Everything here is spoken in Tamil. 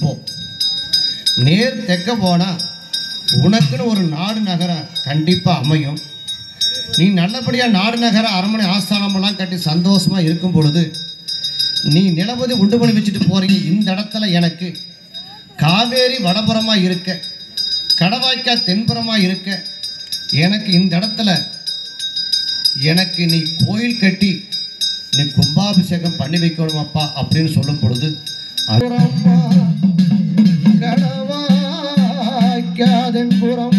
போ நேர் தெற்க போனால் உனக்குன்னு ஒரு நாடு நகரம் கண்டிப்பாக அமையும் நீ நல்லபடியாக நாடு நகர அரண்மனை ஆஸ்தானமெல்லாம் கட்டி சந்தோஷமாக இருக்கும் பொழுது நீ நிலபதி உண்டு பண்ணி வச்சுட்டு போகிறீங்க இந்த இடத்துல எனக்கு காவேரி வடபுறமாக இருக்க கடவாய்க்கால் தென்புறமாக இருக்க எனக்கு இந்த இடத்துல எனக்கு நீ கோயில் கட்டி நீ கும்பாபிஷேகம் பண்ணி வைக்கணுமாப்பா அப்படின்னு சொல்லும் பொழுது கடவாய்க்காதன் புறம்